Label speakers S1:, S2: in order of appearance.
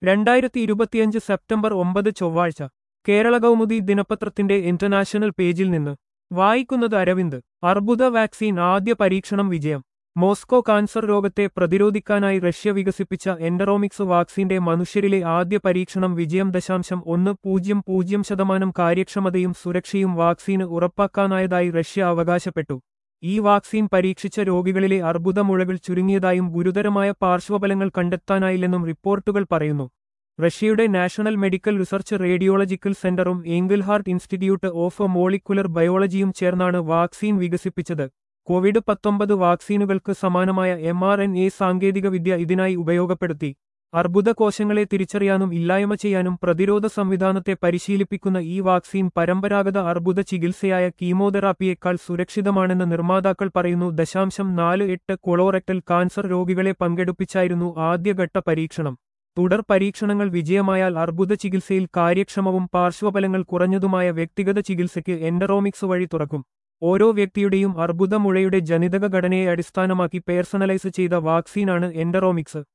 S1: രണ്ടായിരത്തി ഇരുപത്തിയഞ്ച് സെപ്റ്റംബർ ഒമ്പത് ചൊവ്വാഴ്ച കേരള കൗമുദി ദിനപത്രത്തിന്റെ ഇന്റർനാഷണൽ പേജിൽ നിന്ന് വായിക്കുന്നത് അരവിന്ദ് അർബുദ വാക്സിൻ ആദ്യ പരീക്ഷണം വിജയം മോസ്കോ കാൻസർ രോഗത്തെ പ്രതിരോധിക്കാനായി റഷ്യ വികസിപ്പിച്ച എൻഡറോമിക്സ് വാക്സിന്റെ മനുഷ്യരിലെ ആദ്യ പരീക്ഷണം വിജയം ദശാംശം ഒന്ന് പൂജ്യം പൂജ്യം ശതമാനം കാര്യക്ഷമതയും സുരക്ഷയും വാക്സിന് ഉറപ്പാക്കാനായതായി റഷ്യ അവകാശപ്പെട്ടു ഈ വാക്സിൻ പരീക്ഷിച്ച രോഗികളിലെ അർബുദമുഴകൾ ചുരുങ്ങിയതായും ഗുരുതരമായ പാർശ്വഫലങ്ങൾ കണ്ടെത്താനായില്ലെന്നും റിപ്പോർട്ടുകൾ പറയുന്നു റഷ്യയുടെ നാഷണൽ മെഡിക്കൽ റിസർച്ച് റേഡിയോളജിക്കൽ സെന്ററും ഏങ്കിൾ ഹാർട്ട് ഇൻസ്റ്റിറ്റ്യൂട്ട് ഓഫ് മോളിക്കുലർ ബയോളജിയും ചേർന്നാണ് വാക്സിൻ വികസിപ്പിച്ചത് കോവിഡ് പത്തൊമ്പത് വാക്സിനുകൾക്ക് സമാനമായ എം ആർ എൻ എ സാങ്കേതികവിദ്യ ഇതിനായി ഉപയോഗപ്പെടുത്തി അർബുദ കോശങ്ങളെ തിരിച്ചറിയാനും ഇല്ലായ്മ ചെയ്യാനും പ്രതിരോധ സംവിധാനത്തെ പരിശീലിപ്പിക്കുന്ന ഈ വാക്സിൻ പരമ്പരാഗത അർബുദ ചികിത്സയായ കീമോതെറാപ്പിയേക്കാൾ സുരക്ഷിതമാണെന്ന് നിർമ്മാതാക്കൾ പറയുന്നു ദശാംശം നാല് എട്ട് കൊളോറക്ടൽ കാൻസർ രോഗികളെ പങ്കെടുപ്പിച്ചായിരുന്നു ആദ്യഘട്ട പരീക്ഷണം തുടർ പരീക്ഷണങ്ങൾ വിജയമായാൽ അർബുദ ചികിത്സയിൽ കാര്യക്ഷമവും പാർശ്വഫലങ്ങൾ കുറഞ്ഞതുമായ വ്യക്തിഗത ചികിത്സയ്ക്ക് എൻഡറോമിക്സ് വഴി തുറക്കും ഓരോ വ്യക്തിയുടെയും അർബുദമുഴയുടെ ജനിതക ഘടനയെ അടിസ്ഥാനമാക്കി പേഴ്സണലൈസ് ചെയ്ത വാക്സിനാണ് എൻഡറോമിക്സ്